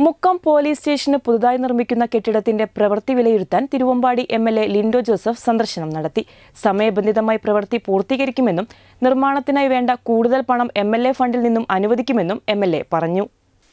Mukkam police സ്റ്റേഷന് പുതുതായി നിർമ്മിക്കുന്ന കെട്ടിടത്തിന്റെ പ്രവൃത്തി വിലയിരുത്താൻ Thiruvambady M L A Lindo Joseph സന്ദർശനം നടത്തി സമയബന്ധിതമായി പ്രവൃത്തി പൂർത്തീകരിക്കുമെന്നും നിർമ്മാണത്തിനായി വേണ്ട കൂടുതൽ പണം എം എൽ എ ഫണ്ടിൽ നിന്നും അനുവദിക്കുമെന്നും എം എൽ എ പറഞ്ഞു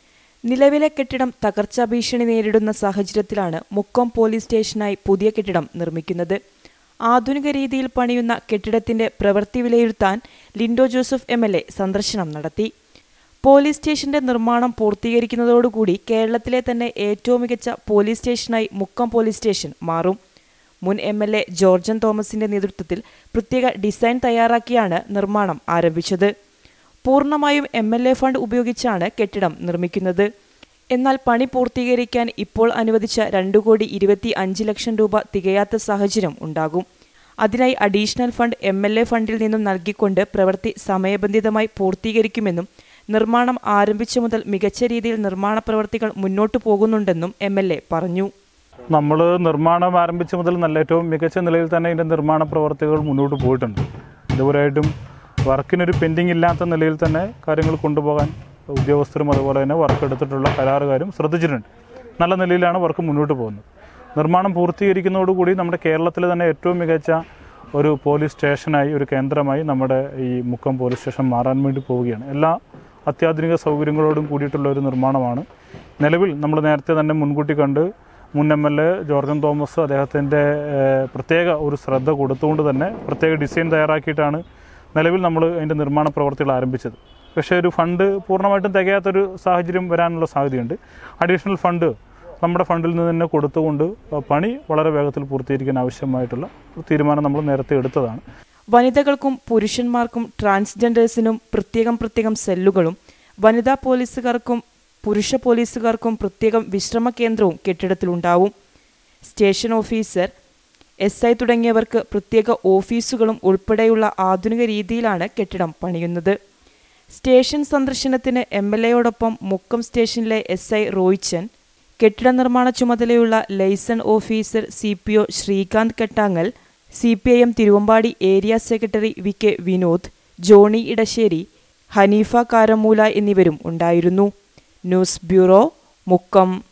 നിലവിലെ കെട്ടിടം തകർച്ചാ ഭീഷണി നേരിടുന്ന സാഹചര്യത്തിലാണ് മുക്കം പോലീസ് സ്റ്റേഷനായി പുതിയ കെട്ടിടം നിർമ്മിക്കുന്നത് ആധുനിക രീതിയിൽ പണിയുന്ന കെട്ടിടത്തിന്റെ പ്രവൃത്തി വിലയിരുത്താൻ Lindo Joseph M L A സന്ദർശനം നടത്തി പോലീസ് സ്റ്റേഷന്റെ നിർമ്മാണം പൂർത്തീകരിക്കുന്നതോടുകൂടി കേരളത്തിലെ തന്നെ ഏറ്റവും മികച്ച പോലീസ് സ്റ്റേഷനായി മുക്കം പോലീസ് സ്റ്റേഷൻ മാറും മുൻ എം എൽ എ ജോർജൻ തോമസിന്റെ നേതൃത്വത്തിൽ പ്രത്യേക ഡിസൈൻ തയ്യാറാക്കിയാണ് നിർമ്മാണം ആരംഭിച്ചത് പൂർണ്ണമായും എം എൽ എ ഫണ്ട് ഉപയോഗിച്ചാണ് കെട്ടിടം നിർമ്മിക്കുന്നത് എന്നാൽ പണി പൂർത്തീകരിക്കാൻ ഇപ്പോൾ അനുവദിച്ച രണ്ടു കോടി ഇരുപത്തി അഞ്ച് ലക്ഷം രൂപ തികയാത്ത സാഹചര്യം ഉണ്ടാകും അതിനായി additional fund M L A ഫണ്ടിൽ നിന്നും നൽകിക്കൊണ്ട് പ്രവൃത്തി സമയബന്ധിതമായി പൂർത്തീകരിക്കുമെന്നും നിർമ്മാണം ആരംഭിച്ച മുതൽ മികച്ച രീതിയിൽ നിർമ്മാണ പ്രവൃത്തികൾ മുന്നോട്ടു പോകുന്നുണ്ടെന്നും എം എൽ എ പറഞ്ഞു നമ്മൾ നിർമ്മാണം ആരംഭിച്ച മുതൽ നല്ല ഏറ്റവും മികച്ച നിലയിൽ തന്നെ ഇതിൻ്റെ നിർമ്മാണ പ്രവർത്തികൾ മുന്നോട്ട് പോയിട്ടുണ്ട് ഇതുവരെയായിട്ടും വർക്കിനൊരു പെൻഡിങ് ഇല്ലാത്ത നിലയിൽ തന്നെ കാര്യങ്ങൾ കൊണ്ടുപോകാൻ ഉദ്യോഗസ്ഥരും അതുപോലെ തന്നെ വർക്ക് എടുത്തിട്ടുള്ള കരാറുകാരും ശ്രദ്ധിച്ചിട്ടുണ്ട് നല്ല നിലയിലാണ് വർക്ക് മുന്നോട്ട് പോകുന്നത് നിർമ്മാണം പൂർത്തീകരിക്കുന്നതോടുകൂടി നമ്മുടെ കേരളത്തിലെ തന്നെ ഏറ്റവും മികച്ച ഒരു പോലീസ് സ്റ്റേഷനായി ഒരു കേന്ദ്രമായി നമ്മുടെ ഈ മുക്കം പോലീസ് സ്റ്റേഷൻ മാറാൻ വേണ്ടി പോവുകയാണ് എല്ലാ അത്യാധുനിക സൗകര്യങ്ങളോടും കൂടിയിട്ടുള്ള ഒരു നിർമ്മാണമാണ് നിലവിൽ നമ്മൾ നേരത്തെ തന്നെ മുൻകൂട്ടി കണ്ട് മുൻ എം എൽ എ ജോർജൻ തോമസ് അദ്ദേഹത്തിൻ്റെ ഏഹ്, പ്രത്യേക ഒരു ശ്രദ്ധ കൊടുത്തുകൊണ്ട് തന്നെ പ്രത്യേക ഡിസൈൻ തയ്യാറാക്കിയിട്ടാണ് നിലവിൽ നമ്മൾ അതിൻ്റെ നിർമ്മാണ പ്രവർത്തികൾ ആരംഭിച്ചത് പക്ഷേ ഒരു ഫണ്ട് പൂർണ്ണമായിട്ടും തികയാത്തൊരു സാഹചര്യം വരാനുള്ള സാധ്യതയുണ്ട് അഡീഷണൽ ഫണ്ട് നമ്മുടെ ഫണ്ടിൽ നിന്ന് തന്നെ കൊടുത്തുകൊണ്ട് പണി വളരെ വേഗത്തിൽ പൂർത്തീകരിക്കാൻ ആവശ്യമായിട്ടുള്ള ഒരു തീരുമാനം നമ്മൾ നേരത്തെ എടുത്തതാണ് വനിതകൾക്കും പുരുഷന്മാർക്കും ട്രാൻസ്ജെൻഡേഴ്സിനും പ്രത്യേകം പ്രത്യേകം സെല്ലുകളും വനിതാ പോലീസുകാർക്കും പുരുഷ പോലീസുകാർക്കും പ്രത്യേകം വിശ്രമ കേന്ദ്രവും കെട്ടിടത്തിലുണ്ടാവും സ്റ്റേഷൻ ഓഫീസർ എസ് ഐ തുടങ്ങിയവർക്ക് പ്രത്യേക ഓഫീസുകളും ഉൾപ്പെടെയുള്ള ആധുനിക രീതിയിലാണ് കെട്ടിടം പണിയുന്നത് സ്റ്റേഷൻ സന്ദർശനത്തിന് എം എൽ എയോടൊപ്പം മുക്കം സ്റ്റേഷനിലെ എസ് ഐ റോയിച്ചൻ കെട്ടിട നിർമ്മാണ ചുമതലയുള്ള liaison officer C P O Sreekanth Kettangal C P I M Thiruvambady area secretary V K Vinod Johnny Edassery Haneefa Karamoola എന്നിവരും ഉണ്ടായിരുന്നു ന്യൂസ് ബ്യൂറോ മുക്കം